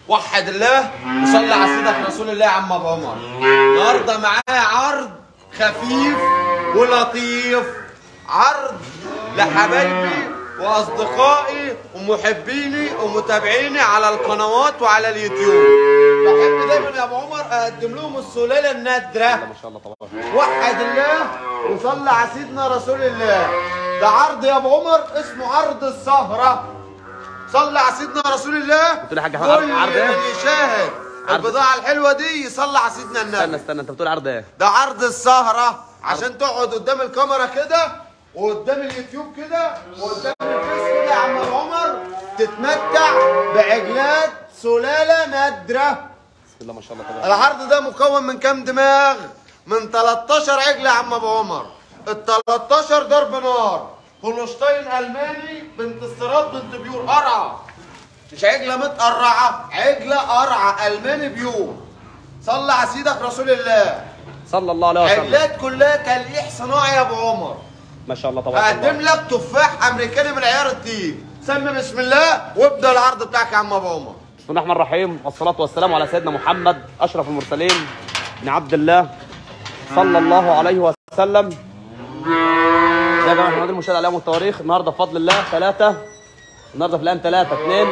وحد الله وصلي على سيدك رسول الله يا عم ابو عمر النهارده معايا عرض خفيف ولطيف عرض لحبايبي واصدقائي ومحبيني ومتابعيني على القنوات وعلى اليوتيوب بحب دايما يا ابو عمر اقدم لهم السلاله النادره ما شاء الله تبارك وحد الله وصلى على سيدنا رسول الله ده عرض يا ابو عمر اسمه عرض السهره صلى على سيدنا رسول الله قلت له يا حاج أحمد كل عرض إيه؟ من يشاهد عرض- البضاعه الحلوه دي يصلي على سيدنا استنى النبي استنى انت بتقول عرض ايه؟ ده عرض السهره عشان تقعد قدام الكاميرا كده وقدام اليوتيوب كده وقدام الفيس كده يا عم أبو عمر تتمتع بعجلات سلاله نادره بسم الله ما شاء الله تبارك العرض ده مكون من كام دماغ؟ من 13 عجل يا عم ابو عمر ال 13 ضرب نار هولشتاين الماني بنت استيراد بنت بيور قرعه مش عجله متقرعه عجله قرعه الماني بيور صلى على سيدك رسول الله صلى الله عليه وسلم عجلات كلها تلقيح صناعي يا ابو عمر ما شاء الله تبارك هقدم الله لك تفاح امريكاني من عيار التيب سمي بسم الله وابدا العرض بتاعك يا عم ابو عمر بسم الله الرحمن الرحيم والصلاة والسلام على سيدنا محمد أشرف المرسلين بن عبد الله صلى الله عليه وسلم يا جماعة محمد المشاهد عليهم التواريخ النهارده بفضل الله ثلاثة النهارده في الآن 3 2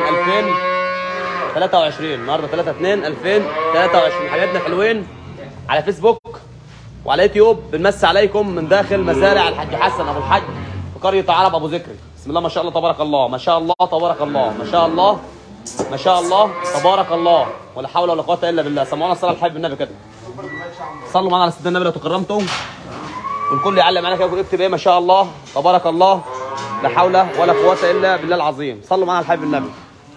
2023 النهارده 3 2 2023 حبايبنا الحلوين على فيسبوك وعلى يوتيوب بنمسي عليكم من داخل مزارع الحاج حسن ابو الحاج في قريه عرب ابو ذكري بسم الله ما شاء الله تبارك الله ما شاء الله تبارك الله ما شاء الله ما شاء الله تبارك الله ولا حول ولا قوه الا بالله سمعونا الصلاه على الحبيب النبي كده صلوا معانا على سيدنا النبي لو تكرمتم والكل يعلم معانا كده يقول اكتب ايه ما شاء الله تبارك الله لا حول ولا قوه الا بالله العظيم صلوا معانا على الحبيب النبي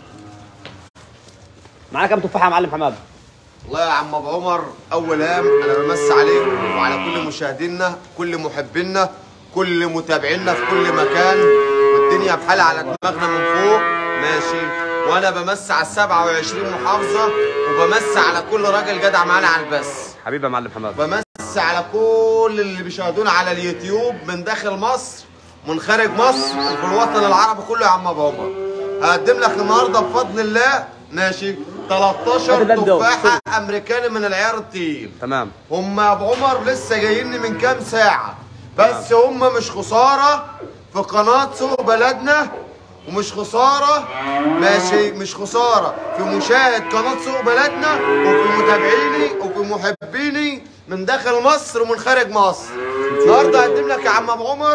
معانا كام تفاحه يا معلم حماد والله يا عم ابو عمر اول هام انا بمسي عليك وعلى كل مشاهدينا كل محبينا كل متابعينا في كل مكان والدنيا بحالها على دماغنا من فوق ماشي وانا بمسي على ال 27 محافظه وبمسي على كل راجل جدع معانا على البث حبيبي يا معلم حماد بمسي على كل اللي بيشاهدونا على اليوتيوب من داخل مصر من خارج مصر وفي الوطن العربي كله يا عم ابو عمر هقدم لك النهارده بفضل الله ماشي 13 هات البندق. تفاحه امريكاني من العيار التقيل تمام هم يا ابو عمر لسه جايين من كام ساعه بس هم مش خساره في قناه سوق بلدنا ومش خساره ماشي مش خساره في مشاهد قناه سوق بلدنا وفي متابعيني وفي محبيني من داخل مصر ومن خارج مصر النهارده هقدم لك يا عم ابو عمر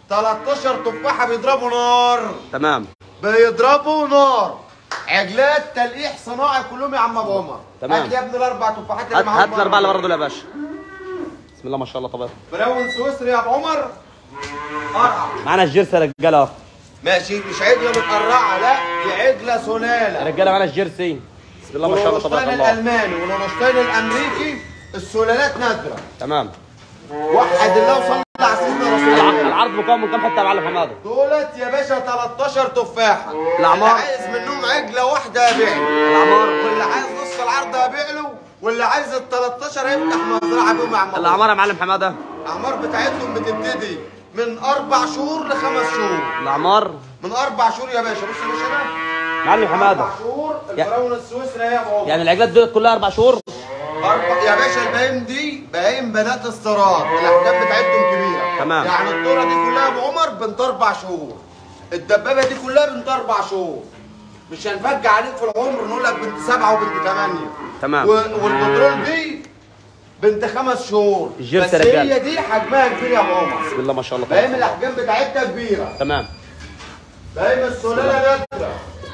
13 تفاحه بيضربوا نار تمام بيضربوا نار عجلات تلقيح صناعي كلهم يا عم ابو عمر تمام. هات لي يا ابني الاربع تفاحات اللي هات معاهم هات الاربعه اللي بره. بره دول يا باشا بسم الله ما شاء الله تبارك براون سويسري يا ابو عمر قرعه معانا الجيرسي يا رجاله اهو ماشي مش عجله متقرعه لا دي عجله يا سلاله رجاله معانا الجيرسي بسم الله ما شاء الله تبارك والهولشتاين الله الالماني والهولشتاين الامريكي السلالات نادره تمام وحد الله وصلى على سيدنا رسول الع- الله العرض مكون من كام حته يا معلم حماده دولت يا باشا 13 تفاحه الأعمار؟ اللي عايز منهم عجله واحده هبيع له الاعمار واللي عايز نص العرض هبيع له واللي عايز ال 13 هيفتح مزرعه بيهم يا عم أبو الاعمار يا معلم حماده الاعمار بتاعتهم بتبتدي من اربع شهور لخمس شهور الاعمار من اربع شهور يا باشا بص يا باشا ده معلم حماده اربع شهور يا- البراون السويسري يا ابو يعني العجلات دول كلها اربع شهور أربع يا باشا البهايم دي بهايم بنات استيراد الاحجام بتاعتهم كبيره تمام. يعني الدوره دي كلها يا ابو عمر بنت اربع شهور الدبابه دي كلها بنت اربع شهور مش هنفج عليك في العمر نقول لك بنت سبعه وبنت ثمانيه تمام. و... والبترول دي بنت خمس شهور الجيرسي بس يا رجال. هي دي حجمها كبير يا ابو عمر بسم الله ما شاء الله بهايم تبارك الله الاحجام بتاعتها كبيره تمام بهايم السلاله نادره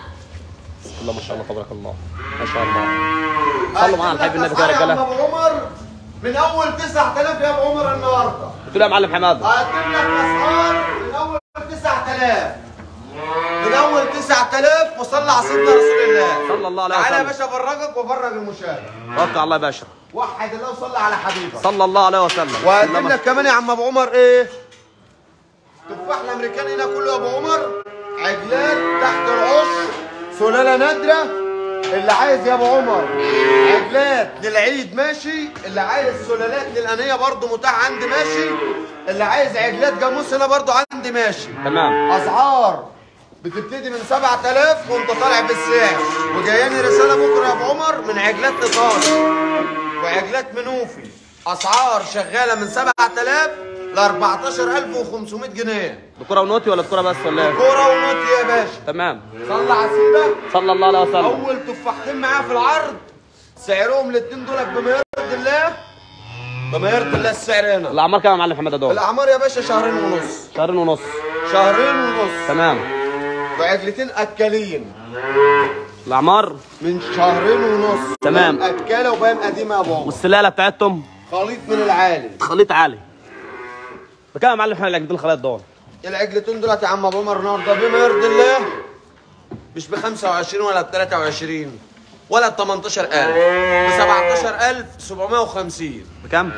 بسم الله ما شاء الله تبارك الله ما شاء الله صلوا معانا على الحبيب النبي كده يا أسعار يا رجاله ابو عمر من اول 9000 يا ابو عمر النهارده قلت له يا معلم حماده هقدم لك اسعار من اول 9000 من اول 9000 وصلى على سيدنا رسول الله صلى الله عليه تعالى يا وسلم. باشا افرجك وافرج المشاهد توكل على الله يا باشا وحد الله وصلى على حبيبك صلى الله عليه وسلم بسم الله وهقدم ما- لك كمان يا عم ابو عمر ايه تفاح الامريكاني هنا كله يا ابو عمر عجلات تحت العش سلاله نادره اللي عايز يا ابو عمر عجلات للعيد ماشي اللي عايز سلالات للانيه برضو متاح عندي ماشي اللي عايز عجلات جاموس هنا برضو عندي ماشي تمام اسعار بتبتدي من 7000 وانت طالع بالسعر وجاياني رساله بكره يا ابو عمر من عجلات ايطالي وعجلات منوفي اسعار شغاله من 7000 ل 14500 جنيه دكوره ونوتي ولا دكوره بس ولا ايه كوره ونوتي يا باشا تمام صلى على سيدك صلى الله عليه وسلم اول تفاحتين معاه في العرض سعرهم الاثنين دول بما يرضي الله بما يرضي الله السعر هنا الاعمار كام يا معلم حماده دول الاعمار يا باشا شهرين ونص شهرين ونص شهرين ونص تمام وعجلتين اكالين الاعمار من شهرين ونص تمام. بام اكاله وبام قديمه يا بابا والسلاله بتاعتهم خليط من العالي خليط عالي بكام يا معلم حماده العجلتين الخليط دول العجلتين دولت يا عم ابو عمر النهارده بما يرضي الله مش ب 25 ولا ب 23 ولا ب 18000 ب 17750 بكام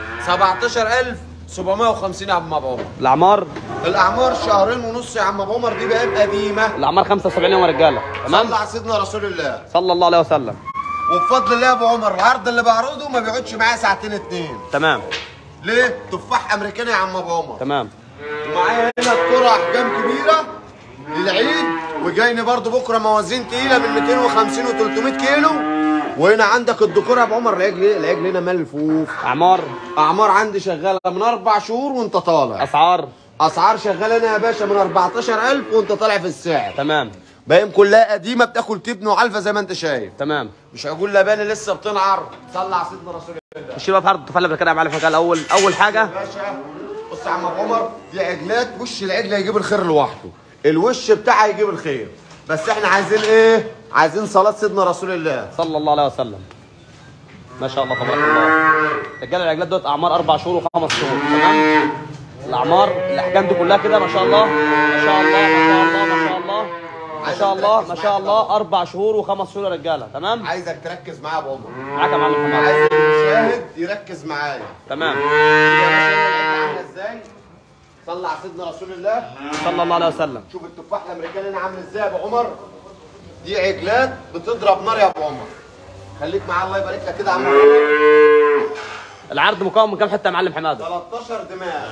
17750 يا عم ابو عمر الاعمار الاعمار شهرين ونص يا عم ابو عمر دي بقى قديمه الاعمار 75 يوم يا رجاله تمام صلى على سيدنا رسول الله صلى الله عليه وسلم وبفضل الله يا ابو عمر العرض اللي بعرضه ما بيقعدش معايا ساعتين اتنين تمام ليه تفاح امريكاني يا عم ابو عمر تمام ومعايا هنا الكرة احجام كبيره للعيد وجايني برضو بكره موازين تقيله من 250 و 300 كيلو وهنا عندك الدكور يا ابو عمر العجل العجل هنا ملفوف اعمار اعمار عندي شغاله من اربع شهور وانت طالع اسعار اسعار شغاله هنا يا باشا من 14000 وانت طالع في السعر تمام باين كلها قديمه بتاكل تبن وعلفه زي ما انت شايف تمام مش هقول لباني لسه بتنعر صلى على سيدنا رسول الله الشباب بقى في عرض التفاح اللي كده يا معلم حماده الاول اول حاجه باشا بص يا عم ابو عمر دي عجلات وش العجله يجيب الخير لوحده الوش بتاعها يجيب الخير بس احنا عايزين ايه عايزين صلاه سيدنا رسول الله صلى الله عليه وسلم ما شاء الله تبارك الله رجاله العجلات دوت اعمار اربع شهور وخمس شهور تمام الاعمار الاحجام دي كلها كده ما شاء الله ما شاء الله ما شاء الله ما شاء الله ما شاء الله ما شاء الله اربع شهور وخمس شهور يا رجاله تمام عايزك تركز معايا يا ابو عمر معاك يا معلم حماده عايز المشاهد يركز معايا تمام يا باشا العجله عامله ازاي صلى على سيدنا رسول الله صلى الله عليه وسلم شوف التفاح الامريكاني هنا عامل ازاي يا ابو عمر دي عجلات بتضرب نار يا ابو عمر خليك معايا الله يبارك لك كده يا عم عمر. العرض مكون من كام حته يا معلم حماده 13 دماغ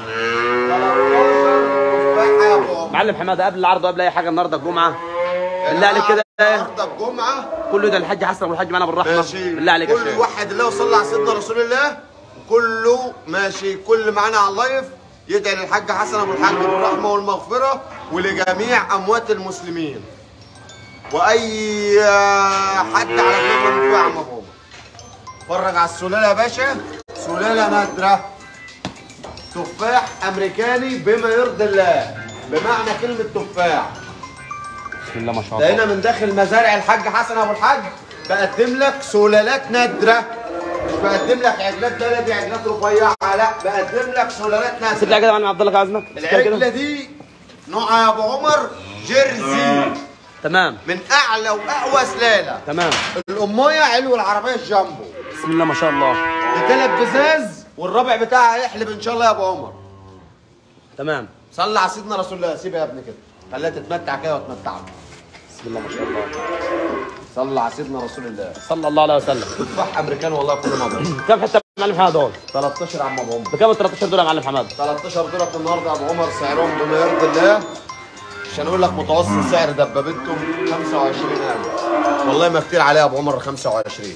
13 تفاحه يا ابو عمر معلم حماده قبل العرض وقبل اي حاجه النهارده الجمعه بالله عليك كده النهارده الجمعه كله ده الحاج حسن والحاج معانا بالرحمه ماشي بالله عليك يا كل شيخ واحد الله وصلى على سيدنا رسول الله كله ماشي كل معانا على اللايف يدعي للحاج حسن ابو الحاج بالرحمه والمغفره ولجميع اموات المسلمين واي آه، حد على خير من فوق يا عم ابو عمر. اتفرج على السلاله يا باشا سلاله نادره تفاح امريكاني بما يرضي الله بمعنى كلمه تفاح بسم الله ما شاء ده الله هنا من داخل مزارع الحاج حسن ابو الحاج بقدم لك سلالات نادره مش بقدم لك عجلات بلدي عجلات رفيعه لا بقدم لك سلالات سيب لي نادره كده يا معلم عبد الله عايزنا العجله دي نوعها يا ابو عمر جيرزي تمام من اعلى واقوى سلاله تمام الامايه علو العربيه الجامبو بسم الله ما شاء الله بثلاث بزاز والرابع بتاعها هيحلب ان شاء الله يا ابو عمر تمام صلي على سيدنا رسول الله سيبها يا ابني كده خليها تتمتع كده وتمتعك بسم الله ما شاء الله صلي على سيدنا رسول الله صلى الله عليه وسلم تفاح امريكان والله كل مره كم حته يا معلم حماده دول 13 عم ابو عمر بكام ال 13 دول يا معلم حماده 13 دولار النهارده يا ابو عمر سعرهم بما يرضي الله عشان اقول لك متوسط سعر دبابتهم 25000 والله ما كتير عليها يا ابو عمر 25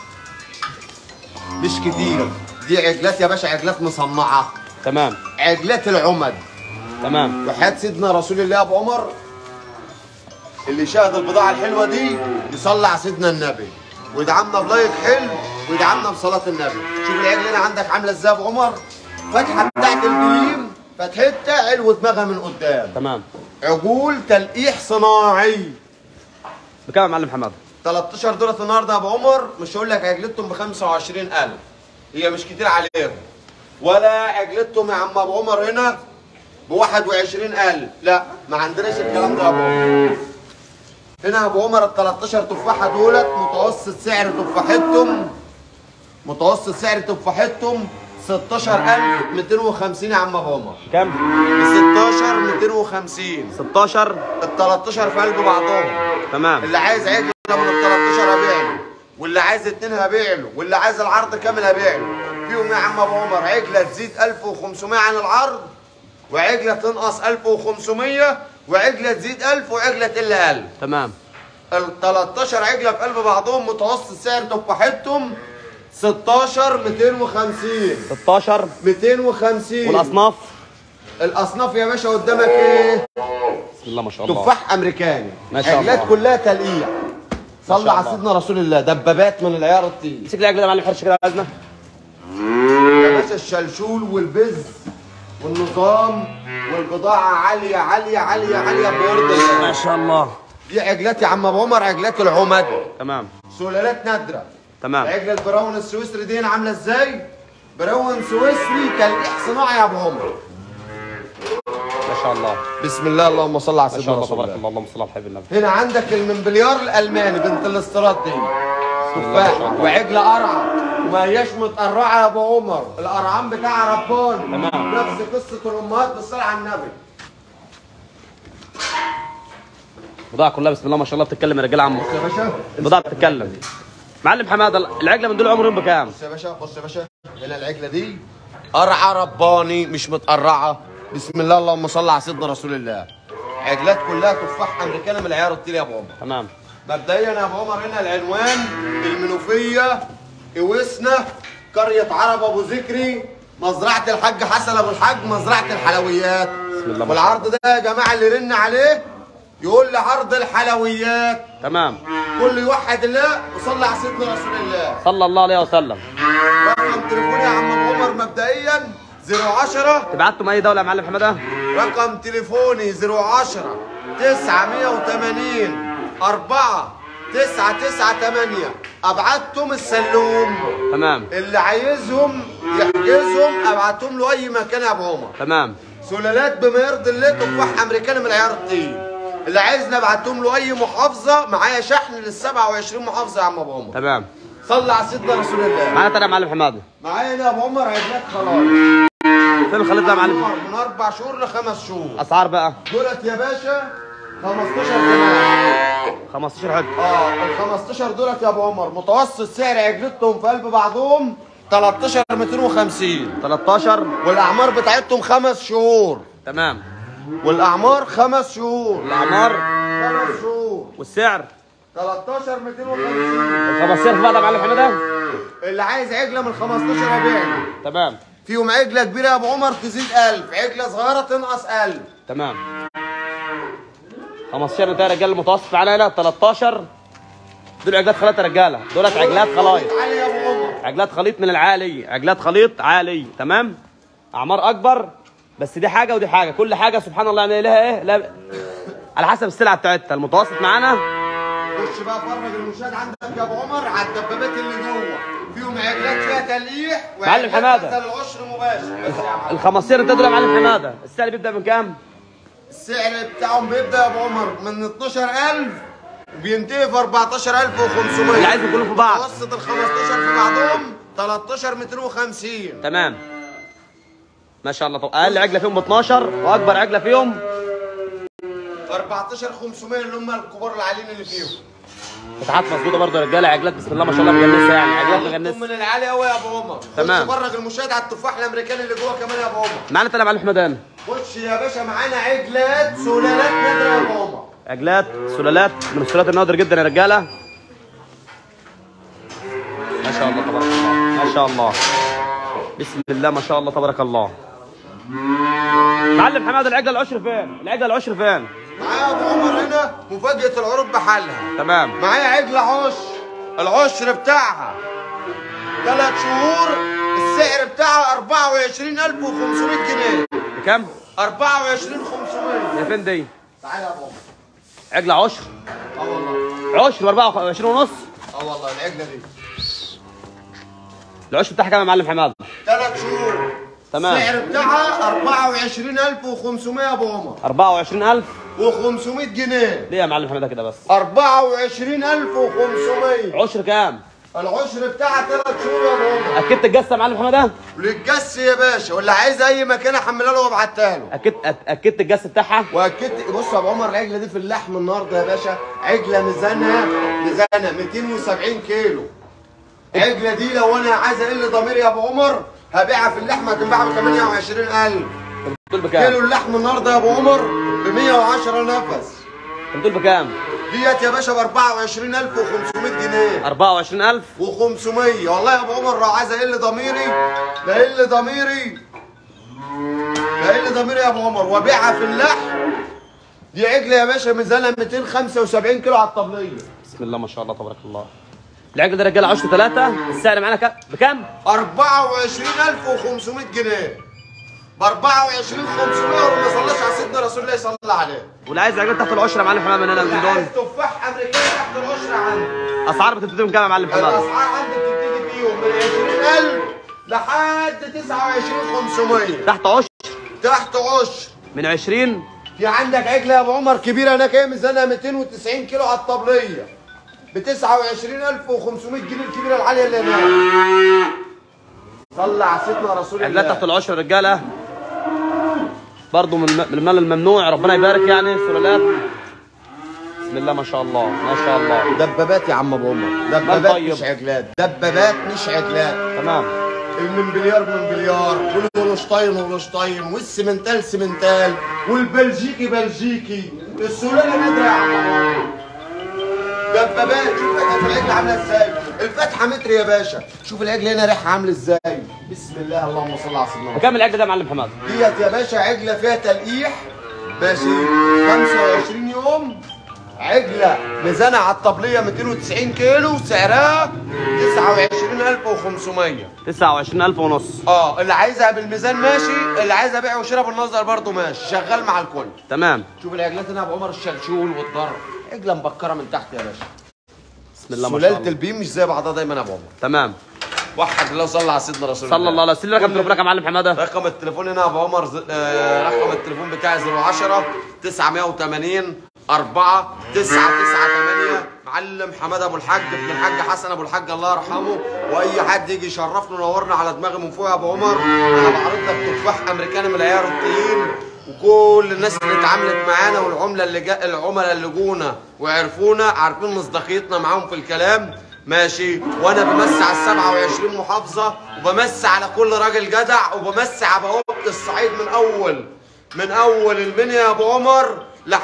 مش كتير دي عجلات يا باشا عجلات مصنعه تمام عجلات العمد تمام وحياة سيدنا رسول الله يا ابو عمر اللي شاهد البضاعه الحلوه دي يصلي على سيدنا النبي ويدعمنا بلايك حلو ويدعمنا بصلاه النبي شوف العجل هنا عندك عامله ازاي يا ابو عمر فتحه بتاعت البيم فتحتها علو دماغها من قدام تمام عجول تلقيح صناعي بكام يا معلم حماده 13 دولار النهارده يا ابو عمر مش هقول لك عجلتهم ب 25000 هي مش كتير عليهم ولا عجلتهم يا عم ابو عمر هنا ب 21000 لا ما عندناش الكلام ده يا ابو عمر هنا يا ابو عمر ال 13 تفاحه دولت متوسط سعر تفاحتهم متوسط سعر تفاحتهم 16250 يا عم ابو عمر كام ب 16 250 16 ال 13 في قلب بعضهم تمام اللي عايز عجله من ال 13 هبيع له واللي عايز اتنين هبيع له واللي عايز العرض كامل هبيع له فيهم يا عم ابو عمر عجله تزيد 1500 عن العرض وعجله تنقص 1500 وعجله تزيد 1000 وعجله تقل 1000 تمام ال 13 عجله في قلب بعضهم متوسط سعر تفاحتهم 16 250 16 250 والاصناف الاصناف يا باشا قدامك ايه؟ بسم الله ما شاء الله تفاح امريكاني ما شاء عجلات الله. كلها تلقيع صلى شاء على الله. سيدنا رسول الله دبابات من العيار التقيل مسك العجله ده يا معلم حرش كده عايزنا يا باشا الشلشول والبز والنظام والبضاعة عالية عالية عالية عالية بورد ما شاء الله دي عجلات يا عم ابو عمر عجلات العمد تمام سلالات نادرة تمام العجلة البراون السويسري دي عاملة ازاي؟ براون سويسري تلقيح صناعي يا ابو عمر ما شاء الله بسم الله اللهم صل على ما شاء سيدنا الله رسول تبارك الله الله اللهم صل على حبيب النبي هنا عندك المنبليار الالماني بنت الاستيراد دي تفاحة وعجلة قرعة وما هياش متقرعة يا ابو عمر القرعان بتاعها ربان تمام. نفس قصة الامهات بالصلاة على النبي البضاعه كلها بسم الله ما شاء الله بتتكلم يا رجاله عمو بص يا باشا البضاعه بتتكلم معلم حماده العجله من دول عمرهم بكام بص يا باشا بص يا باشا هنا العجلة دي قرعة رباني مش متقرعة بسم الله اللهم صل على سيدنا رسول الله عجلات كلها تفاح امريكاني من العيار التقيل يا ابو عمر تمام مبدئيا يا ابو عمر هنا العنوان المنوفيه اوسنا قريه عرب ابو ذكري مزرعه الحاج حسن ابو الحاج مزرعه الحلويات بسم الله ما شاء والعرض ده يا جماعه اللي رن عليه يقول لي عرض الحلويات تمام كل يوحد الله وصلي على سيدنا رسول الله صلى الله عليه وسلم رقم تليفوني يا عم ابو عمر مبدئيا 010 تبعتوا اي دوله يا معلم حماده رقم تليفوني 010 980 4 998 ابعتهم السلوم تمام اللي عايزهم يحجزهم ابعتهم له اي مكان يا ابو عمر تمام سلالات بما يرضي الله تفاح امريكاني من العيار الطين اللي عايزني ابعتهم له اي محافظه معايا شحن لل 27 محافظه يا عم ابو عمر تمام صلى على سيدنا رسول الله معانا تاني يا معلم حماده معايا هنا يا ابو عمر عجلات خلاص فين الخليط ده يا معلم من اربع شهور لخمس شهور اسعار بقى دولت يا باشا 15 جنيه 15 حد اه ال 15 دولت يا ابو عمر متوسط سعر عجلتهم في قلب بعضهم 13 250 13 والاعمار بتاعتهم خمس شهور تمام والاعمار خمس شهور الاعمار خمس شهور والسعر 13 250 ال 15 بقى ده يا معلم حماده اللي عايز عجله من 15 ابيع له تمام فيهم عجله كبيره يا ابو عمر تزيد 1000 عجله صغيره تنقص 1000 تمام 15 ده رجاله المتوسط معانا هنا 13 دول عجلات خليط يا رجاله دولت عجلات خلايط علي يا ابو عمر عجلات خليط من العالي عجلات خليط عالي تمام اعمار اكبر بس دي حاجه ودي حاجه كل حاجه سبحان الله يعني لها ايه لا على حسب السلعه بتاعتها المتوسط معانا خش بقى فرج المشاهد عندك يا ابو عمر على الدبابات اللي جوه فيهم عجلات فيها تلقيح معلم حمادة. وعجلات العشر مباشر بس يا معلم. ال 15 انت دول يا معلم حماده السعر بيبدا من كام؟ السعر بتاعهم بيبدا يا ابو عمر من 12000 وبينتهي في 14500 اللي عايزهم كلهم في بعض. متوسط ال 15 في بعضهم 13 250 تمام ما شاء الله طب اقل عجله فيهم ب 12 واكبر عجله فيهم 14500 اللي هم الكبار العاليين اللي فيهم فتحات مظبوطه برضه يا رجاله عجلات بسم الله ما شاء الله مجنسه يعني عجلات من مجنسه العالي قوي يا ابو عمر تمام. خش فرج المشاهد على التفاح الامريكاني اللي جوه كمان يا ابو عمر معانا تاني يا معلم حمدان خش يا باشا معانا عجلات سلالات نادره يا ابو عمر عجلات سلالات من السلالات النادر جدا يا رجاله ما شاء الله تبارك الله ما شاء الله بسم الله ما شاء الله تبارك الله معلم حماد العجله العشر فين؟ العجله العشر فين؟ معايا ابو عمر هنا مفاجاه العروض بحالها تمام معايا عجله عش العشر بتاعها ثلاث شهور السعر بتاعها 24500 جنيه بكام؟ 24500 هي فين دي؟ تعالى يا ابو عمر عجله عشر اه والله عشر ب 24 ونص اه والله العجله دي العشر بتاعها كام يا معلم حماد؟ ثلاث شهور تمام. السعر بتاعها 24500 يا ابو عمر 24000 و500 جنيه ليه يا معلم حماده كده بس؟ 24500 عشر كام؟ العشر بتاعها ثلاث شهور يا ابو عمر اكدت الجسه يا معلم حماده؟ للجس يا باشا واللي عايز اي مكان احملها له وابعتها له اكدت أك- اكدت الجسه بتاعها؟ واكدت بص يا ابو عمر العجله دي في اللحم النهارده يا باشا عجله ميزانها ميزانها 270 كيلو عجله دي لو انا عايز اقل ضميري يا ابو عمر هبيعها في اللحمه هتنباع ب 28000 بتقول بكام؟ كيلو اللحم النهارده يا ابو عمر ب 110 نفس بتقول بكام؟ ديت يا باشا ب 24500 جنيه 24000 و500 والله يا ابو عمر لو عايز اقل ضميري لا اقل ضميري لا اقل ضميري يا ابو عمر وابيعها في اللحم دي عجله يا باشا ميزانها 275 كيلو على الطبليه بسم الله ما شاء الله تبارك الله العجل ده رجاله 10 3 السعر معانا كام بكام 24500 جنيه ب 24500 وما صلاش على سيدنا رسول الله صلى الله عليه واللي عايز عجل تحت العشره يا معلم حمام من هنا من اللي عايز دول تفاح امريكاني تحت العشره عندي اسعار بتبتدي من كام يا معلم حمام الاسعار عندي بتبتدي فيهم من 20000 لحد 29500 تحت عشر تحت عشر من 20 في عندك عجله يا ابو عمر كبيره هناك ايه ميزانها 290 كيلو على الطبليه ب 29500 جنيه الكبيره العاليه اللي هناك صلى على سيدنا رسول عجلات تحت الله العشر رجاله برضه من من المال الممنوع ربنا يبارك يعني سلالات بسم الله ما شاء الله ما شاء الله دبابات يا عم ابو عمر دبابات طيب. مش عجلات دبابات مش عجلات تمام المنبليار منبليار والهولشتاين هولشتاين والسمنتال سمنتال والبلجيكي بلجيكي السلاله نادره يا عم أبو عمر. دبابات شوف فتحه العجل عامله ازاي الفتحه متر يا باشا شوف العجل هنا ريحه عامله ازاي بسم الله اللهم صل على سيدنا محمد. بكام العجل ده يا معلم حماد ديت يا باشا عجله فيها تلقيح ماشي 25 يوم عجله ميزانها على الطبليه 290 كيلو سعرها 29500 29000 ونص اه اللي عايزها بالميزان ماشي اللي عايزها بيع وشراء بالنظر برضه ماشي شغال مع الكل تمام شوف العجلات هنا يا ابو عمر الشلشول والضر عجله مبكره من تحت يا باشا بسم الله ما شاء سلاله الله البيم مش زي بعضها دايما يا ابو عمر تمام وحد الله صلى على سيدنا رسول صلى الله عليه وسلم رقم تليفونك يا معلم حماده رقم التليفون هنا يا ابو عمر ز- آه، رقم التليفون بتاعي 010 980 4 998 معلم حماد ابو الحاج ابن الحاج حسن ابو الحاج الله يرحمه واي حد يجي يشرفنا ونورنا على دماغي من فوق يا ابو عمر انا بعرض لك تفاح امريكاني من العيار التقيل وكل الناس اللي اتعاملت معانا والعمله اللي جا العملاء اللي جونا وعرفونا عارفين مصداقيتنا معاهم في الكلام ماشي وانا بمسي على ال 27 محافظه وبمسي على كل راجل جدع وبمسي على بوابه الصعيد من اول من اول المنيا يا ابو عمر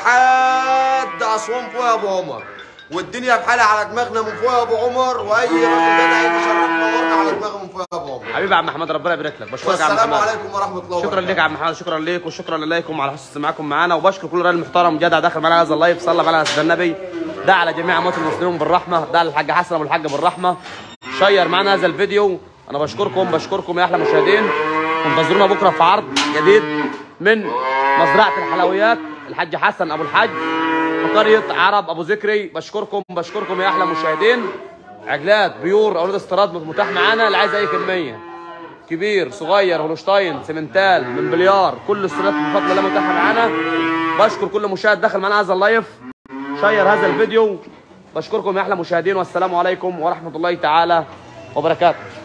لحد اسوان فوق يا ابو عمر والدنيا بحالها على دماغنا من فوق يا ابو عمر واي راجل جدع يجي يشرفنا نورنا على دماغه من فوق يا ابو عمر حبيبي يا عم محمد ربنا يبارك لك بشكرك يا عم والسلام محمد عليكم ورحمه الله شكرا وبركاته لك يا عم محمد شكرا ليك وشكرا لكم على حسن استماعكم معانا وبشكر كل راجل محترم جدع داخل معانا هذا اللايف صلى على سيدنا النبي دعا على جميع اموات المسلمين بالرحمه دعا للحاج حسن ابو الحاج بالرحمه شير معنا هذا الفيديو انا بشكركم بشكركم يا احلى مشاهدين وانتظرونا بكره في عرض جديد من مزرعه الحلويات الحاج حسن ابو الحاج في قريه عرب ابو ذكري بشكركم بشكركم يا احلى مشاهدين عجلات بيور اولاد استيراد متاح معانا اللي عايز اي كميه كبير صغير هولشتاين سيمنتال من بليار كل السيرات بفضل الله متاحه معانا بشكر كل مشاهد دخل معانا هذا اللايف شير هذا الفيديو بشكركم يا احلى مشاهدين والسلام عليكم ورحمه الله تعالى وبركاته